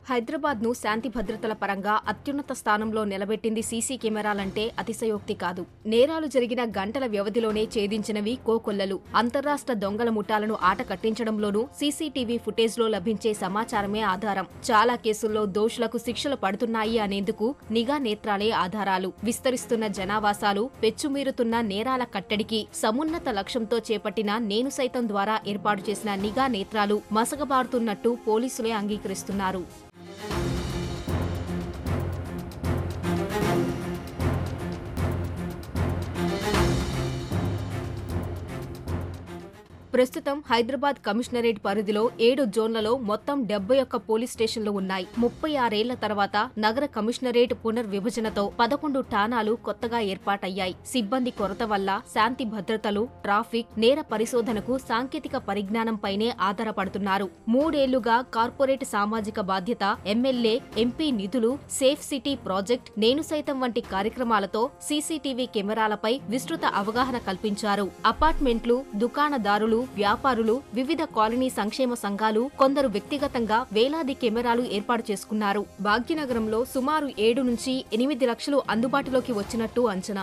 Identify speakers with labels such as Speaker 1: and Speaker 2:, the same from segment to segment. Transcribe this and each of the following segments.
Speaker 1: హైదరాబాద్ ను శాంతి భద్రతల పరంగా అత్యున్నత స్థానంలో నిలబెట్టింది సీసీ కెమెరాలంటే అతిశయోక్తి కాదు నేరాలు జరిగిన గంటల వ్యవధిలోనే ఛేదించినవి కోకొల్లలు అంతర్రాష్ట్ర దొంగల ముఠాలను ఆట కట్టించడంలోనూ సీసీటీవీ ఫుటేజ్లో లభించే సమాచారమే ఆధారం చాలా కేసుల్లో దోషులకు శిక్షలు పడుతున్నాయి అనేందుకు నిఘా నేత్రాలే ఆధారాలు విస్తరిస్తున్న జనావాసాలు పెచ్చుమీరుతున్న నేరాల కట్టడికి సమున్నత లక్ష్యంతో చేపట్టిన నేను సైతం ద్వారా ఏర్పాటు చేసిన నిఘా నేత్రాలు మసగబారుతున్నట్టు పోలీసులే అంగీకరిస్తున్నారు ప్రస్తుతం హైదరాబాద్ కమిషనరేట్ పరిధిలో ఏడు జోన్లలో మొత్తం డెబ్బై ఒక్క పోలీస్ స్టేషన్లు ఉన్నాయి ముప్పై ఆరేళ్ల తర్వాత నగర కమిషనరేట్ పునర్విభజనతో పదకొండు ఠాణాలు కొత్తగా ఏర్పాటయ్యాయి సిబ్బంది కొరత వల్ల శాంతి భద్రతలు ట్రాఫిక్ నేర పరిశోధనకు సాంకేతిక పరిజ్ఞానంపైనే ఆధారపడుతున్నారు మూడేళ్లుగా కార్పొరేట్ సామాజిక బాధ్యత ఎమ్మెల్యే ఎంపీ నిధులు సేఫ్ సిటీ ప్రాజెక్ట్ నేను సైతం వంటి కార్యక్రమాలతో సీసీటీవీ కెమెరాలపై విస్తృత అవగాహన కల్పించారు అపార్ట్మెంట్లు దుకాణదారులు వ్యాపారులు వివిధ కాలనీ సంక్షేమ సంఘాలు కొందరు వ్యక్తిగతంగా వేలాది కెమెరాలు ఏర్పాటు చేసుకున్నారు భాగ్యనగరంలో సుమారు ఏడు నుంచి ఎనిమిది లక్షలు అందుబాటులోకి వచ్చినట్టు అంచనా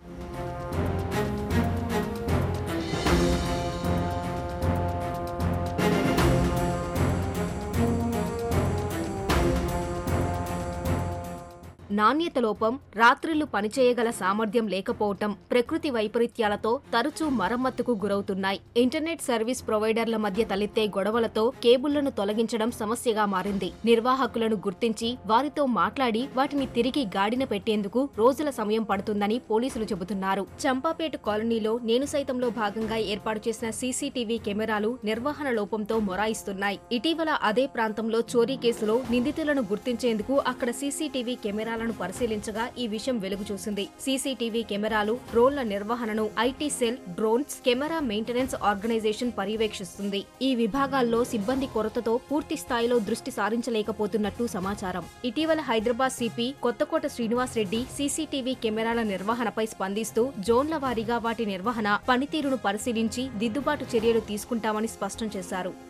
Speaker 1: నాణ్యత లోపం రాత్రిళ్లు పనిచేయగల సామర్థ్యం లేకపోవటం ప్రకృతి వైపరీత్యాలతో తరచూ మరమ్మతుకు గురవుతున్నాయి ఇంటర్నెట్ సర్వీస్ ప్రొవైడర్ల మధ్య తలెత్తే గొడవలతో కేబుళ్లను తొలగించడం సమస్యగా మారింది నిర్వాహకులను గుర్తించి వారితో మాట్లాడి వాటిని తిరిగి గాడిన పెట్టేందుకు రోజుల సమయం పడుతుందని పోలీసులు చెబుతున్నారు చంపాపేట కాలనీలో నేను సైతంలో భాగంగా ఏర్పాటు చేసిన సీసీటీవీ కెమెరాలు నిర్వహణ లోపంతో మొరాయిస్తున్నాయి ఇటీవల అదే ప్రాంతంలో చోరీ కేసులో నిందితులను గుర్తించేందుకు అక్కడ సీసీటీవీ కెమెరాలను పరిశీలించగా ఈ విషయం వెలుగు చూసింది సీసీటీవీ కెమెరాలు డ్రోన్ల నిర్వహణను IT cell drones camera maintenance organisation పర్యవేక్షిస్తుంది ఈ విభాగాల్లో సిబ్బంది కొరతతో పూర్తి స్థాయిలో దృష్టి సారించలేకపోతున్నట్టు సమాచారం ఇటీవల హైదరాబాద్ సిపి కొత్తకోట శ్రీనివాస్ రెడ్డి సీసీటీవీ కెమెరాల నిర్వహణపై స్పందిస్తూ జోన్ల వారీగా వాటి నిర్వహణ పనితీరును పరిశీలించి దిద్దుబాటు చర్యలు తీసుకుంటామని స్పష్టం చేశారు